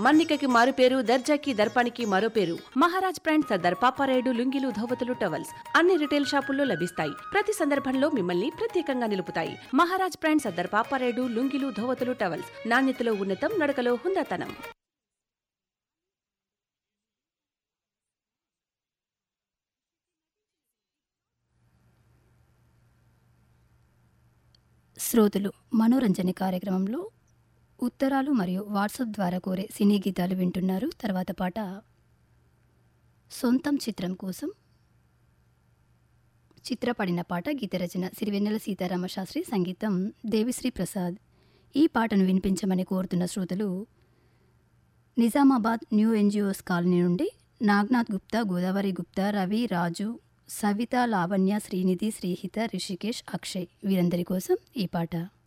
మన్నికకి మారు పేరు దర్జాకి దర్పానికి మరో పేరు మహారాజ్ బ్రాండ్ సర్దార్ పాపారాయుడు లుంగీలు ధోవతులు టవల్స్ అన్ని రిటైల్ షాపుల్లో లభిస్తాయి ప్రతి సందర్భంలో మిమ్మల్ని ప్రత్యేకంగా నిలుపుతాయి మహారాజ్ బ్రాండ్ సర్దార్ పాపారాయుడు లుంగీలు ధోవతులు టవల్స్ నాణ్యతలో ఉన్నతం నడకలో హుందాతనం శ్రోతలు మనోరంజన కార్యక్రమంలో ఉత్తరాలు మరియు వాట్సాప్ ద్వారా కోరే సినీ గీతాలు వింటున్నారు తర్వాత పాట సొంతం చిత్రం కోసం చిత్రపడిన పాట గీత రచన సిరివెన్నెల సీతారామ శాస్త్రి సంగీతం దేవిశ్రీ ప్రసాద్ ఈ పాటను వినిపించమని కోరుతున్న శ్రోతలు నిజామాబాద్ న్యూ ఎన్జిఓస్ కాలనీ నుండి నాగ్నాథ్ గుప్తా గోదావరి గుప్తా రవి రాజు సవిత లావణ్య శ్రీనిధి శ్రీహిత రిషికేష్ అక్షయ్ వీరందరి కోసం ఈ పాట